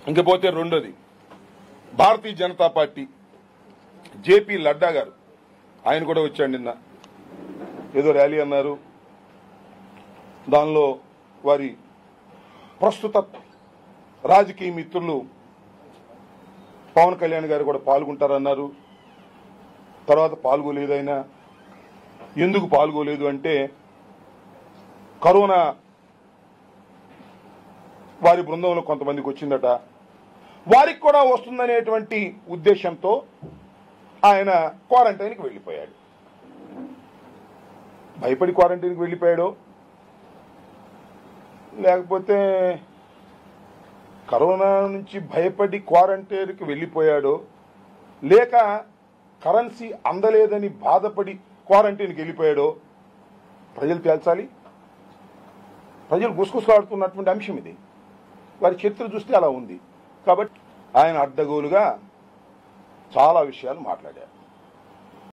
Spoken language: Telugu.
ఇంకపోతే రెండోది భారతీయ జనతా పార్టీ జేపీ లడ్డా గారు ఆయన కూడా వచ్చాడు నిన్న ఏదో ర్యాలీ అన్నారు దానిలో వారి ప్రస్తుత రాజకీయ మిత్రులు పవన్ కళ్యాణ్ గారు కూడా పాల్గొంటారన్నారు తర్వాత పాల్గొలేదు ఆయన ఎందుకు పాల్గొలేదు అంటే కరోనా వారి బృందంలో కొంతమందికి వచ్చిందట వారికి కూడా వస్తుందనేటువంటి ఉద్దేశంతో ఆయన క్వారంటైన్కి వెళ్ళిపోయాడు భయపడి క్వారంటైన్కి వెళ్ళిపోయాడు లేకపోతే కరోనా నుంచి భయపడి క్వారంటైన్కి వెళ్ళిపోయాడో లేక కరెన్సీ అందలేదని బాధపడి క్వారంటైన్కి వెళ్ళిపోయాడో ప్రజలు తేల్చాలి ప్రజలు గుసగుసలాడుతున్నటువంటి అంశం ఇది వారి చరిత్ర చూస్తే అలా ఉంది కాబట్టి ఆయన అడ్డగోలుగా చాలా విషయాలు మాట్లాడారు